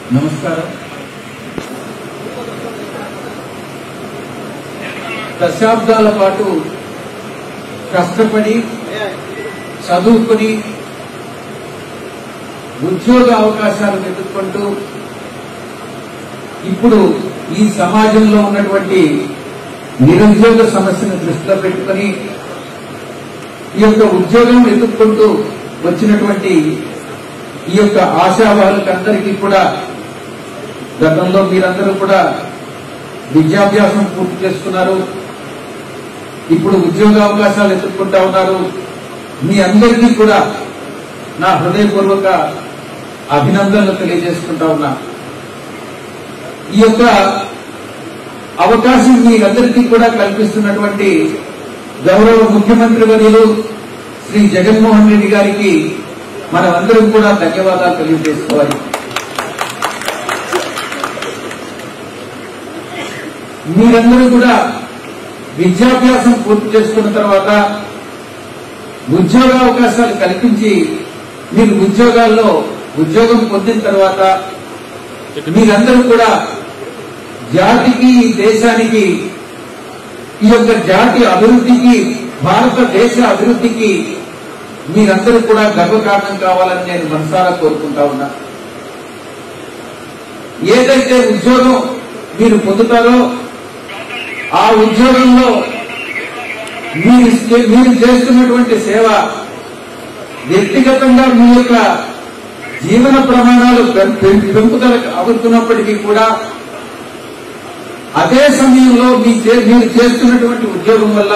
నమస్కారం దశాబ్దాల పాటు కష్టపడి చదువుకుని ఉద్యోగ అవకాశాలు వెతుక్కుంటూ ఇప్పుడు ఈ సమాజంలో ఉన్నటువంటి నిరుద్యోగ సమస్యను దృష్టిలో పెట్టుకుని ఈ యొక్క ఉద్యోగం వెతుక్కుంటూ వచ్చినటువంటి ఈ యొక్క ఆశావాహులకందరికీ కూడా గతంలో మీరందరూ కూడా విద్యాభ్యాసం పూర్తి చేసుకున్నారు ఇప్పుడు ఉద్యోగ అవకాశాలు ఎత్తుక్కుంటా ఉన్నారు మీ అందరికీ కూడా నా హృదయపూర్వక అభినందనలు తెలియజేసుకుంటా ఉన్నా ఈ యొక్క అవకాశం మీరందరికీ కూడా కల్పిస్తున్నటువంటి గౌరవ ముఖ్యమంత్రి వర్యులు శ్రీ జగన్మోహన్ రెడ్డి గారికి మనమందరం కూడా ధన్యవాదాలు తెలియజేసుకోవాలి మీరందరూ కూడా విద్యాభ్యాసం పూర్తి చేసుకున్న తర్వాత ఉద్యోగ అవకాశాలు కల్పించి మీరు ఉద్యోగాల్లో ఉద్యోగం పొందిన తర్వాత మీరందరూ కూడా జాతికి ఈ దేశానికి ఈ యొక్క జాతి అభివృద్ధికి భారతదేశ అభివృద్ధికి మీరందరూ కూడా గర్వకారణం కావాలని నేను మనసారా కోరుకుంటా ఉన్నా ఏదైతే ఉద్యోగం మీరు పొందుతారో ఆ ఉద్యోగంలో మీరు మీరు చేస్తున్నటువంటి సేవ వ్యక్తిగతంగా మీ యొక్క జీవన ప్రమాణాలు పెం- పెం- పెంపుదల అవుతున్నప్పటికీ కూడా అదే సమయంలో మీ చే- మీరు చేస్తున్నటువంటి ఉద్యోగం వల్ల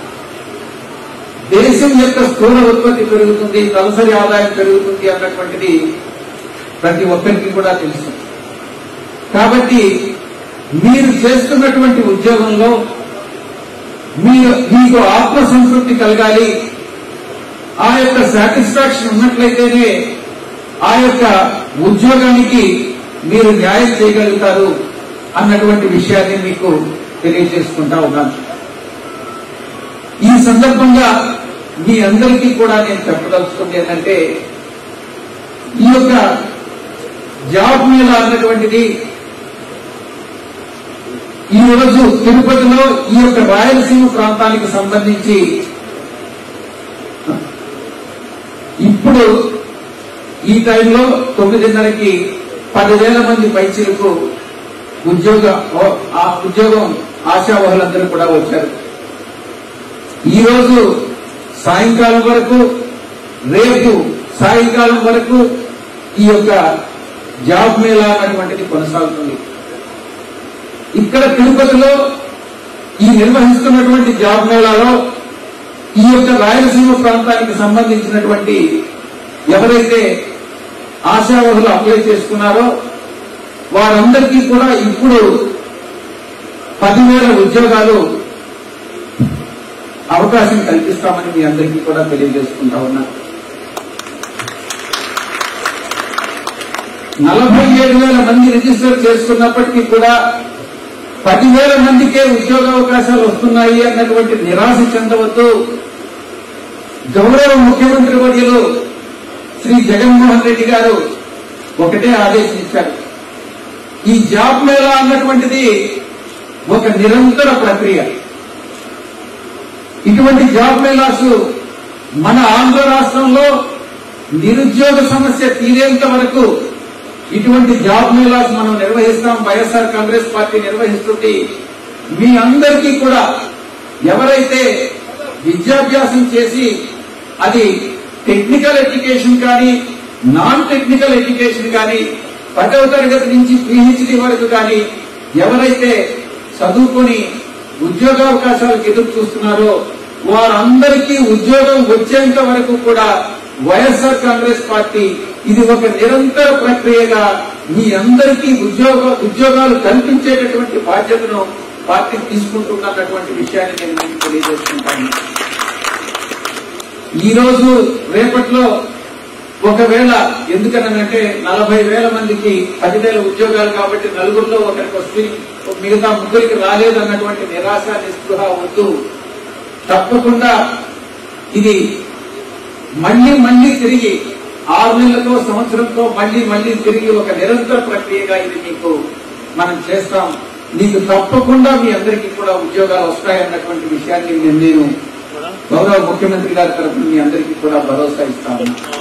దేశం యొక్క స్థూల ఉత్పత్తి పెరుగుతుంది తలసరి ఆదాయం పెరుగుతుంది అన్నటువంటిది ప్రతి ఒక్కరికి కూడా తెలుసు కాబట్టి మీరు చేస్తున్నటువంటి ఉద్యోగంలో మీ మీకు ఆత్మ సంతృప్తి కలగాలి ఆ యొక్క సాటిస్ఫాక్షన్ ఉన్నట్లయితేనే ఆ యొక్క ఉద్యోగానికి మీరు న్యాయం చేయగలుగుతారు అన్నటువంటి విషయాన్ని మీకు తెలియజేసుకుంటా ఉన్నాను ఈ సందర్భంగా మీ అందరికీ కూడా నేను చెప్పదలుచుకుంది ఏంటంటే ఈ యొక్క జాబ్ మేళా అన్నటువంటిది ఈ రోజు తిరుపతిలో ఈ యొక్క రాయలసీమ ప్రాంతానికి సంబంధించి ఇప్పుడు ఈ టైంలో తొమ్మిదిన్నరకి పదివేల మంది పైచీలకు ఉద్యోగ ఆ ఉద్యోగం ఆశావహులందరూ కూడా వచ్చారు ఈ రోజు సాయంకాలం వరకు రేపు సాయంకాలం వరకు ఈ యొక్క జాబ్ మేళా అనేటువంటిది కొనసాగుతుంది ఇక్కడ తిరుపతిలో ఈ నిర్వహిస్తున్నటువంటి జాబ్ మేళాలో ఈ యొక్క రాయలసీమ ప్రాంతానికి సంబంధించినటువంటి ఎవరైతే ఆశావహులు అప్లై చేసుకున్నారో వారందరికీ కూడా ఇప్పుడు పదివేల ఉద్యోగాలు అవకాశం కల్పిస్తామని మీ అందరికీ కూడా తెలియజేసుకుంటా ఉన్నా నలభై ఏడు వేల మంది రిజిస్టర్ చేసుకున్నప్పటికీ కూడా పదివేల మందికే ఉద్యోగ అవకాశాలు వస్తున్నాయి అన్నటువంటి నిరాశ చెందవద్దు గౌరవ ముఖ్యమంత్రి వర్యులు శ్రీ జగన్మోహన్ రెడ్డి గారు ఒకటే ఆదేశించారు ఈ జాబ్ మేళా అన్నటువంటిది ఒక నిరంతర ప్రక్రియ ఇటువంటి జాబ్ మేళాస్ మన ఆంధ్ర రాష్ట్రంలో నిరుద్యోగ సమస్య తీరేంత వరకు ఇటువంటి జాబ్ మేళాస్ మనం నిర్వహిస్తాం వైఎస్ఆర్ కాంగ్రెస్ పార్టీ నిర్వహిస్తుంది మీ అందరికీ కూడా ఎవరైతే విద్యాభ్యాసం చేసి అది టెక్నికల్ ఎడ్యుకేషన్ కానీ నాన్ టెక్నికల్ ఎడ్యుకేషన్ కానీ పదవ తరగతి నుంచి పిహెచ్డి వరకు కానీ ఎవరైతే చదువుకొని ఉద్యోగావకాశాలకు ఎదురు చూస్తున్నారో వారందరికీ ఉద్యోగం వచ్చేంత వరకు కూడా వైఎస్ఆర్ కాంగ్రెస్ పార్టీ ఇది ఒక నిరంతర ప్రక్రియగా మీ అందరికీ ఉద్యోగ ఉద్యోగాలు కల్పించేటటువంటి బాధ్యతను పార్టీ తీసుకుంటున్నటువంటి విషయాన్ని నేను మీకు తెలియజేసుకుంటాను ఈ రోజు రేపట్లో ఒకవేళ ఎందుకనంటే నలభై వేల మందికి పదివేల ఉద్యోగాలు కాబట్టి నలుగురిలో ఒకరికి వస్తే మిగతా ముగ్గురికి రాలేదన్నటువంటి నిరాశ నిస్పృహ వద్దు తప్పకుండా ఇది మళ్లీ మళ్లీ తిరిగి ఆరు నెలలకో సంవత్సరంతో మళ్ళీ మళ్ళీ తిరిగి ఒక నిరంతర ప్రక్రియగా ఇది మీకు మనం చేస్తాం మీకు తప్పకుండా మీ అందరికీ కూడా ఉద్యోగాలు వస్తాయన్నటువంటి విషయాన్ని నేను నేను గౌరవ ముఖ్యమంత్రి గారి తరఫున మీ అందరికీ కూడా భరోసా ఇస్తాను